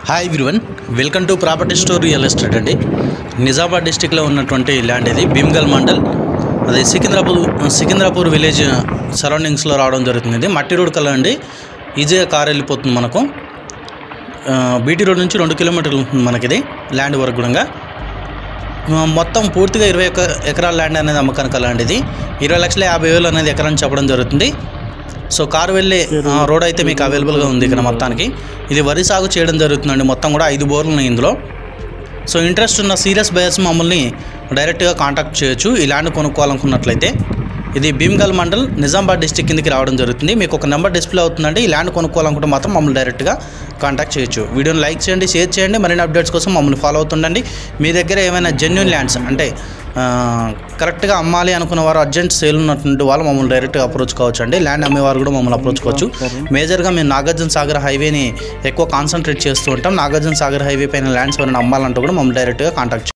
hi everyone welcome to property store real estate అండి నిజామాబాద్ డిస్టిక్లో ఉన్నటువంటి ల్యాండ్ ఇది భీమ్గల్ మండల్ అది సికింద్రాపూర్ సికింద్రాపూర్ విలేజ్ సరౌండింగ్స్లో రావడం జరుగుతుంది ఇది మట్టి రోడ్ కల్లా అండి ఈజీగా కార్ వెళ్ళిపోతుంది మనకు ఆ, బీటీ రోడ్ నుంచి రెండు కిలోమీటర్లు ఉంటుంది మనకి ఇది ల్యాండ్ వరకు కూడా ఆ, మొత్తం పూర్తిగా ఇరవై ఒక్క ఎకరాల ల్యాండ్ అనేది అమ్మకానికి ల్యాండ్ ఇది ఇరవై లక్షల యాభై వేలు అనేది ఎకరాన్ని చెప్పడం జరుగుతుంది సో కారు వెళ్ళే ఆ, రోడ్ అయితే మీకు అవైలబుల్గా ఉంది ఇక్కడ మొత్తానికి ఇది వరి సాగు చేయడం జరుగుతుందండి మొత్తం కూడా ఐదు బోర్లు ఉన్నాయి ఇందులో సో ఇంట్రెస్ట్ ఉన్న సీరియస్ బయర్స్ మమ్మల్ని డైరెక్ట్గా కాంటాక్ట్ చేయొచ్చు ఈ ల్యాండ్ కొనుక్కోవాలనుకున్నట్లయితే ఇది భీమ్గల్ మండల్ నిజామాబాద్ డిస్టిక్ కిందకి రావడం జరుగుతుంది మీకు ఒక నెంబర్ డిస్ప్లే అవుతుందండి ఈ ల్యాండ్ కొనుక్కోవాలనుకుంటే మాత్రం మమ్మల్ని డైరెక్ట్గా కాంటాక్ట్ చేయొచ్చు వీడియోని లైక్ చేయండి షేర్ చేయండి మరిన్ని అప్డేట్స్ కోసం మమ్మల్ని ఫాలో అవుతుండండి మీ దగ్గర ఏమైనా జెన్యున్ ల్యాండ్స్ అంటే ఆ, కరెక్ట్గా అమ్మాలి అనుకున్న వారు అర్జెంట్ సేల్ ఉన్నటువంటి వాళ్ళు మమ్మల్ని డైరెక్ట్గా అప్రోచ్ కావచ్చు అండి ల్యాండ్ అమ్మేవారు కూడా మమ్మల్ని అప్రోచ్ కావచ్చు మేజర్గా మేము నాగార్జున సాగర్ హైవేని ఎక్కువ కాన్సన్ట్రేట్ చేస్తూ ఉంటాం నాగార్జున సాగర్ హైవే పైన ల్యాండ్స్ ఎవరైనా అమ్మాలంటే కూడా మమ్మల్ని డైరెక్ట్గా కాంటాక్ట్